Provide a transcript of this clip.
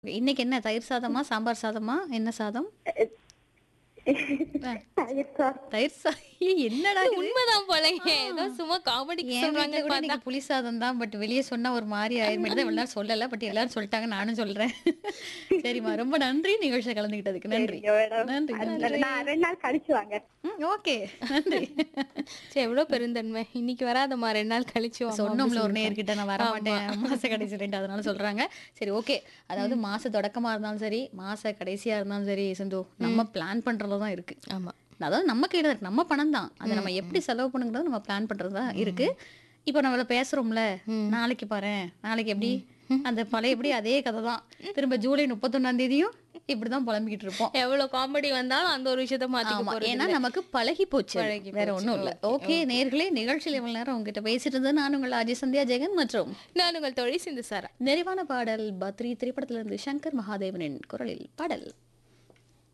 இன்னைக்கு என்ன தயிர் சாதமா சாம்பார் சாதமா என்ன சாதம் தயிர் சா ஏய், என்னடா இது? உண்மைதான் போலங்க ஏதோ சும்மா காமெடிக்கு என் சொல்றாங்க வீட்ல கூட இன்னைக்கு புளி சாதம் தான் பட் வெளியே சொன்னா ஒரு மாதிரி ஆயிரும் தான் எல்லாரும் சொல்லல பட் எல்லாரும் சொல்லிட்டாங்க நானும் சொல்றேன் சரிம்மா ரொம்ப நன்றி நிகழ்ச்சியை கலந்துக்கிட்டதுக்கு நன்றி நன்றி நான் ரெண்டு நாள் கழிச்சு வாங்க ஓகே நன்றி சரி எவ்வளவு பெருந்தன்மை இன்னைக்கு வராதம்மா ரெண்டு நாள் கழிச்சு வாம்மா சொன்னோம்ல அப்படின்னு ஒரு சொல்லிட்டாங்க. நேர்கிட்ட நான் வர மாட்டேன் மாச கடைசி ரெண்டு அதனால சொல்றாங்க சரி ஓகே அதாவது மாச தொடக்கமா இருந்தாலும் சரி மாச கடைசியா இருந்தாலும் சரி சிந்து நம்ம பிளான் பண்றதுல தான் இருக்கு ஆமா அதாவது நம்ம கையில இருக்கு நம்ம பணம் தான் அதை நம்ம எப்படி செலவு பண்ணுங்கிறது நம்ம பிளான் பண்றதா இருக்கு இப்போ நம்மள பேசுறோம்ல நாளைக்கு பாரு நாளைக்கு எப்படி அந்த பழைய எப்படி அதே கதை தான் திரும்ப ஜூலை முப்பத்தொன்னாம் தேதியும் இப்படிதான் புலம்பிக்கிட்டு இருப்போம் எவ்வளவு காமெடி வந்தாலும் அந்த ஒரு விஷயத்த மாத்திக்க ஆமா போறது ஏன்னா இல்ல. நமக்கு பழகி போச்சு அது. பழகி வேற போச்சு. ஒண்ணும் இல்ல ஓகே நேர்களே நிகழ்ச்சியில் இவ்வளவு நேரம் உங்ககிட்ட பேசிட்டு இருந்தது நான் உங்கள் அஜய் சந்தியா ஜெகன் மற்றும் நான் உங்கள் தொழில் சிந்து சாரா நிறைவான பாடல் பத்ரி திரைப்படத்திலிருந்து சங்கர் மகாதேவனின் குரலில் பாடல்